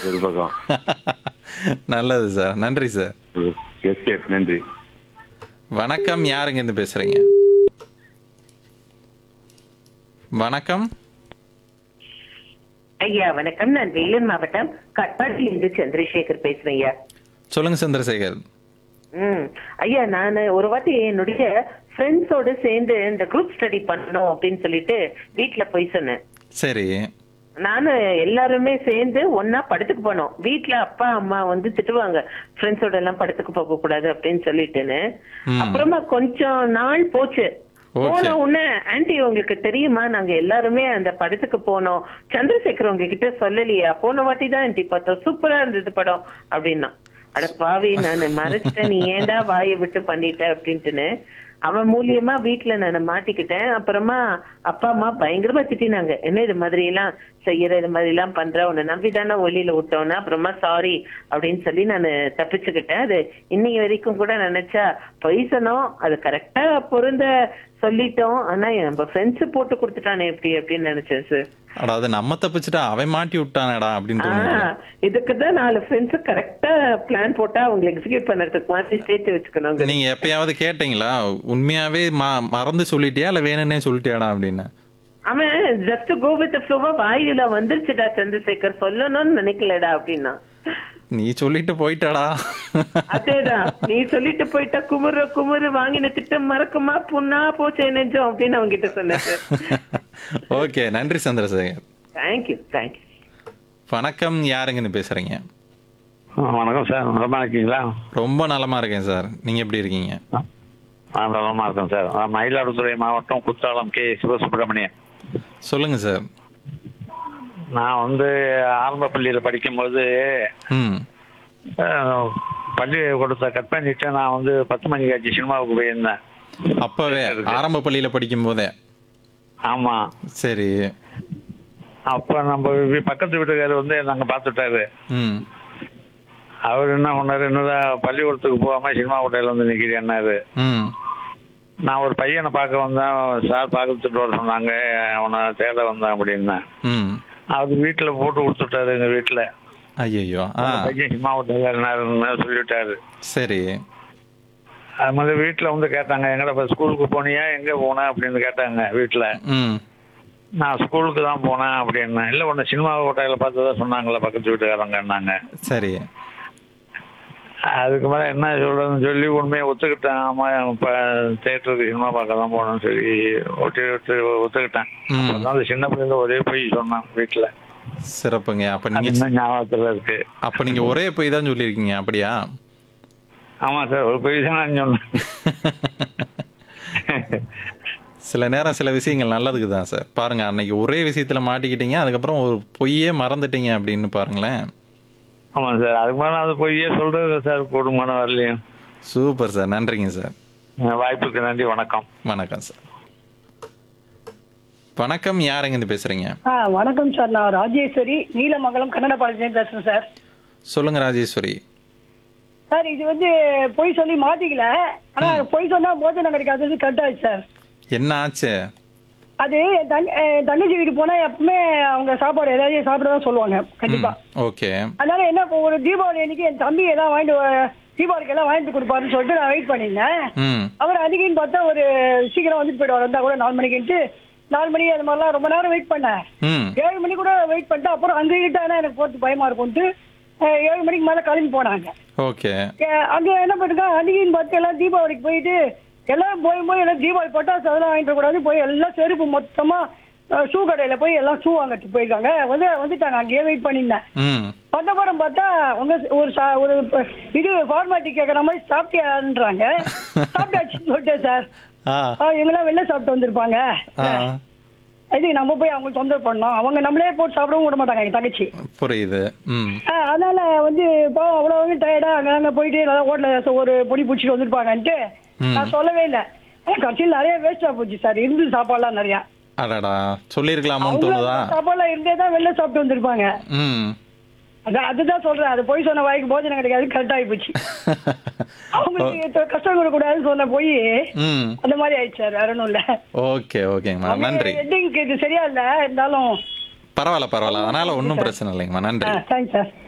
ஒரு பக்கம் நல்லது சார் நன்றி சார் எஸ்கேப் நன்றி வணக்கம் யாருங்க இருந்து பேசுறீங்க வணக்கம் ஐயா வணக்கம் நான் வேலூர் மாவட்டம் கட்பாடியிலிருந்து சந்திரசேகர் பேசுறேன் ஐயா சொல்லுங்க சந்திரசேகர் ம் ஐயா நான் ஒரு வாட்டி என்னுடைய ஃப்ரெண்ட்ஸோட சேர்ந்து இந்த குரூப் ஸ்டடி பண்ணணும் அப்படின்னு சொல்லிட்டு வீட்ல போய் சொன்னேன் சரி நானு எல்லாருமே சேர்ந்து ஒன்னா படத்துக்கு போனோம் வீட்ல அப்பா அம்மா வந்து திட்டுவாங்க ஃப்ரெண்ட்ஸோட எல்லாம் படத்துக்கு போக கூடாது அப்படின்னு சொல்லிட்டுன்னு ம். அப்புறமா கொஞ்சம் நாள் போச்சு Okay. போன உடனே ஆன்டி உங்களுக்கு தெரியுமா நாங்க எல்லாருமே அந்த படத்துக்கு போனோம் சந்திரசேகர் உங்ககிட்ட சொல்லலையா போன வாட்டி தான் ஆன்டி பார்த்தோம் சூப்பரா இருந்தது படம் அப்படின்னா அட பாவி நான் மறைச்சிட்டேன் நீ ஏன்டா வாயை விட்டு பண்ணிட்ட அப்படின்ட்டுன்னு அவன் மூலியமா வீட்டுல நான் மாட்டிக்கிட்டேன் அப்புறமா அப்பா அம்மா பயங்கரமா திட்டினாங்க என்ன இது மாதிரி எல்லாம் செய்யற இது மாதிரி எல்லாம் பண்ற உன்னை நம்பிதானே ஒளியில விட்டோன்னா அப்புறமா சாரி அப்படின்னு சொல்லி நான் தப்பிச்சுக்கிட்டேன் அது இன்னைக்கு வரைக்கும் கூட நினைச்சா பைசனும் அது கரெக்டா பொருந்த சொல்லிட்டோம் ஆனா நம்ம ஃப்ரெண்ட்ஸ் போட்டு கொடுத்துட்டானே எப்படி அப்படின்னு நினைச்சேன் சார் அதாவது நம்ம தப்பிச்சுட்டா அவன் மாட்டி விட்டானடா அப்படின்னு தோணுது ஆஹ் இதுக்கு தான் நாலு ஃப்ரெண்ட்ஸ் கரெக்டா பிளான் போட்டா அவங்க எக்ஸிக்யூட் பண்றதுக்கு மாதிரி சேர்த்து வச்சுக்கணும் நீங்க எப்பயாவது கேட்டீங்களா உண்மையாவே ம- மறந்து சொல்லிட்டியா இல்ல வேணும்னே சொல்லிட்டியாடா அப்படின்னு அவன் ஜஸ்ட் கோ வித் ஃப்ளோவா வாயில வந்துருச்சுடா சந்திரசேகர் சொல்லணும்னு நினைக்கலடா அப்படின்னா நீ சொல்லிட்டு போயிட்டாடா அதேதான் நீ சொல்லிட்டு போயிட்டா குமுறு குமுறு வாங்கின திட்டம் மறக்குமா புண்ணா போச்சே நெஞ்சம் அப்படின்னு அவங்க கிட்ட சொன்னேன் சார் ஓகே நன்றி சந்திரசேகர் தேங்க்யூ தேங்க்யூ வணக்கம் யாருங்கன்னு பேசுறீங்க வணக்கம் சார் நலமா இருக்கீங்களா ரொம்ப நலமா இருக்கேன் சார் நீங்க எப்படி இருக்கீங்க நான் நலமா இருக்கேன் சார் நான் மயிலாடுதுறை மாவட்டம் குற்றாலம் கே சிவசுப்பிரமணியன் சொல்லுங்க சார் நான் வந்து ஆரம்ப பள்ளியில் படிக்கும்போது ம் அஹ், பள்ளி கொடுத்த கட் பண்ணிட்டு நான் வந்து பத்து மணிக்கு ஆச்சு சினிமாவுக்கு போயிருந்தேன் அப்பவே ஆரம்ப பள்ளியில படிக்கும் போதே ஆமா சரி அப்ப நம்ம வீ- பக்கத்து வீட்டுக்காரர் வந்து நாங்க பார்த்துட்டாரு ம் அவர் என்ன பண்ணாரு என்னதான் பள்ளிக்கூடத்துக்கு போகாம சினிமா ஹோட்டலில் வந்து நிக்கிறேன்னாரு ம் நான் ஒரு பையனை பார்க்க வந்தேன் சார் பார்க்கறதுட்டு வர சொன்னாங்க அவனை தேட வந்தேன் அப்படின்னேன் ம் அவர் வீட்டில் போட்டு கொடுத்துட்டாரு எங்க வீட்டில் ஐயோ ஆ பையன் சினிமா ஹோட்டல் சொல்லிவிட்டாரு சரி அது மாதிரி வீட்டில் வந்து கேட்டாங்க எங்கடா இப்போ ஸ்கூலுக்கு போனியா எங்கே போன அப்படின்னு கேட்டாங்க வீட்டில் ம் நான் ஸ்கூலுக்கு தான் போனேன் அப்படின்னேன் இல்லை ஒன்று சினிமா ஹோட்டலில் பார்த்ததா சொன்னாங்களே பக்கத்து வீட்டுக்காரங்கன்னாங்க சரி அதுக்கு மேலே என்ன சொல்றதுன்னு சொல்லி உண்மையை ஒத்துக்கிட்டேன் ஆமாம் இப்போ தேட்டருக்கு சினிமா பார்க்க தான் போனேன்னு சொல்லி ஒட்டி ஒத்து ஒத்துக்கிட்டேன் ம் அப்பதான் அந்த சின்ன பிள்ளைல ஒரே போய் சொன்னேன் வீட்டில் சிறப்புங்க அப்ப அது நீங்க இன்னும் ஞாபகத்தில் இருக்கு அப்ப நீங்க ஒரே போய் தான் சொல்லியிருக்கீங்க அப்படியா ஆமாம் சார் ஒரு பொய் தான் நான் சொன்னேன் சில நேரம் சில விஷயங்கள் நல்லதுக்கு தான் சார் பாருங்க அன்னைக்கு ஒரே விஷயத்துல மாட்டிக்கிட்டீங்க அதுக்கப்புறம் ஒரு பொய்யே மறந்துட்டீங்க அப்படின்னு பாருங்களேன் ஆமாம் சார் அதுக்கு மேலே அது பொய்யே சொல்றது சார் கூடுமான வரலையும் சூப்பர் சார் நன்றிங்க சார் வாய்ப்புக்கு நன்றி வணக்கம் வணக்கம் சார் வணக்கம் யாருங்க இருந்து பேசுறீங்க ஆ வணக்கம் சார் நான் ராஜேஸ்வரி நீலமங்கலம் கன்னட பாளையம் பேசுறேன் சார் சொல்லுங்க ராஜேஸ்வரி சார் இது வந்து பொய் சொல்லி மாட்டிக்கல ஆனா பொய் சொன்னா போஜனம் கிடைக்காதது கரெக்ட் ஆச்சு சார் என்ன ஆச்சு அது என் தங்க- என் தங்கச்சி வீட்டு போனா எப்பவுமே அவங்க சாப்பாடு ஏதாவது சாப்பிட தான் சொல்லுவாங்க கண்டிப்பா ஓகே அதனால என்ன இப்போ ஒரு தீபாவளி அன்னைக்கு என் தம்பி எல்லாம் வாங்கிட்டு வ- தீபாவளிக்கு எல்லாம் வாங்கிட்டு கொடுப்பாருன்னு சொல்லிட்டு நான் வெயிட் பண்ணியிருந்தேன் ம் அவர் அன்னைக்குன்னு பார்த்தா ஒரு சீக்கிரம் வந்துட்டு போயிடுவார் வந்தா கூட நாலு மணிக்குன்ட்டு நாலு மணி அது மாதிரிலாம் ரொம்ப நேரம் வெயிட் பண்ணேன் ம் ஏழு மணி கூட வெயிட் பண்ணிட்டு அப்புறம் அங்க கிட்டானா எனக்கு போறது பயமா இருக்கும்ட்டு அஹ், ஏழு மணிக்கு மேல கிளம்பி போனாங்க ஓகே அஹ், அங்க என்ன பண்ணிருக்காங்க அன்னைக்குன்னு பார்த்து எல்லாம் தீபாவளிக்கு போயிட்டு எல்லாம் போய் போய் எல்லாம் தீபாவளி பட்டாசு அதெல்லாம் வாங்கிட்டு கூடாது போய் எல்லாம் செருப்பு மொத்தமா ஷூ கடையில போய் எல்லாம் ஷூ வாங்கிட்டு போயிருக்காங்க வந்து வந்துட்டாங்க அங்கேயே வெயிட் பண்ணியிருந்தேன் ம் வந்த படம் பார்த்தா உங்க ஒரு சா- ஒரு ப- இது ஃபார்மாலிட்டி கேட்கற மாதிரி சாப்பிட்டியான்றாங்க சாப்பிட்டாச்சுன்னு சொல்லிட்டேன் சார் ஆ ஆ, இவங்கெல்லாம் வெளில சாப்பிட்டு வந்திருப்பாங்க ஆ இது நம்ம போய் அவங்களுக்கு தொந்தரவு பண்ணோம் அவங்க நம்மளே போட்டு சாப்பிடவும் விட மாட்டாங்க எங்க தங்கச்சி புரியுது ம் ஆ, அதனால வந்து இப்போ அவ்வளோ டயர்டா அங்க அங்க போயிட்டு நல்லா ஹோட்டல ஒரு பொடி பிடிச்சிட்டு வந்திருப்பாங்கன்ட்டு ம். நான் சொல்லவே இல்லை கட்சியில் நிறைய வேஸ்டா போச்சு சார் இருந்து சாப்பாடுலாம் நிறைய அடடா சொல்லியிருக்கலாமோன்னு அவங்க தோணுதா சாப்பாடுலாம் இருந்தே தான் வெளில சாப்பிட்டு வந்திருப்பாங்க ம் அதான் அதுதான் சொல்றேன் அது போய் சொன்ன வாய்க்கு போஜனம் கிடைக்காது கரெக்ட் ஆகி போச்சு அவங்களுக்கு இப்ப கஷ்டம் கொடுக்கூடாதுன்னு சொன்ன போய் ம் அந்த மாதிரி ஆயிடுச்சு சார் வேற ஒன்றும் இல்லை ஓகே ஓகேங்கம்மா நன்றி எண்டிங்க்கு இது சரியா இல்லை இருந்தாலும் பரவாயில்ல பரவாயில்ல அதனால ஒன்றும் பிரச்சனை இல்லைங்கம்மா நன்றி தேங்க்ஸ் சார்